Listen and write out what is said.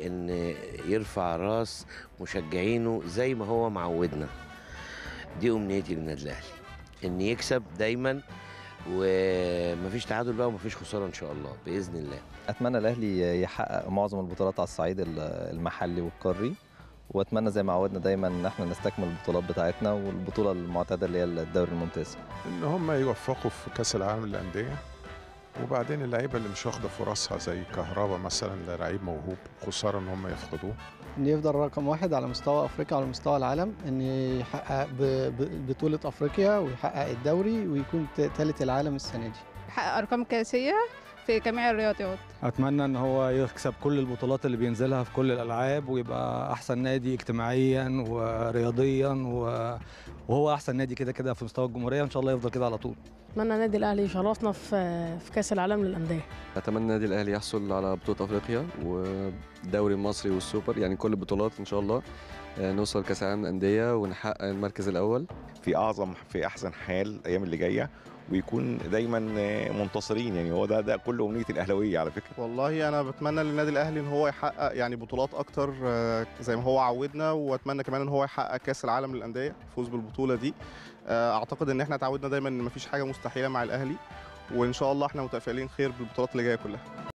ان يرفع راس مشجعينه زي ما هو معودنا دي امنيتي للنادي الاهلي ان يكسب دايما ومفيش تعادل بقى ومفيش خساره ان شاء الله باذن الله اتمنى الاهلي يحقق معظم البطولات على الصعيد ال- المحلي والقاري واتمنى زي ما عودنا دايما ان احنا نستكمل البطولات بتاعتنا والبطوله المعتاده اللي هي الدوري الممتاز ان هم يوفقوا في كاس العالم للانديه وبعدين اللعيبه اللي مش واخده فرصها زي كهربا مثلا ده لعيب موهوب خساره ان هم يفقدوه ان يفضل رقم واحد على مستوى افريقيا وعلى مستوى العالم ان يحقق ب- ب- بطولة افريقيا ويحقق الدوري ويكون ثالث العالم السنة دي يحقق ارقام قياسيه في جميع الرياضيات اتمنى ان هو يكسب كل البطولات اللي بينزلها في كل الالعاب ويبقى احسن نادي اجتماعيا ورياضيا و- وهو احسن نادي كده كده في مستوى الجمهوريه وان شاء الله يفضل كده على طول اتمنى النادي الاهلي يشرفنا في في كاس العالم للانديه اتمنى النادي الاهلي يحصل على بطوله افريقيا والدوري المصري والسوبر يعني كل البطولات ان شاء الله آه، نوصل كاس العالم للانديه ونحقق المركز الاول في اعظم في احسن حال الايام اللي جايه ويكون دايما منتصرين يعني هو ده ده كل امنيه الاهلاويه على فكره والله انا بتمنى للنادي الاهلي ان هو يحقق يعني بطولات اكتر آه، زي ما هو عودنا واتمنى كمان ان هو يحقق كاس العالم للانديه يفوز بالبطوله دي آه، اعتقد ان احنا اتعودنا دايما ان مفيش حاجه مستحيله مع الاهلي وان شاء الله احنا متفائلين خير بالبطولات اللي جايه كلها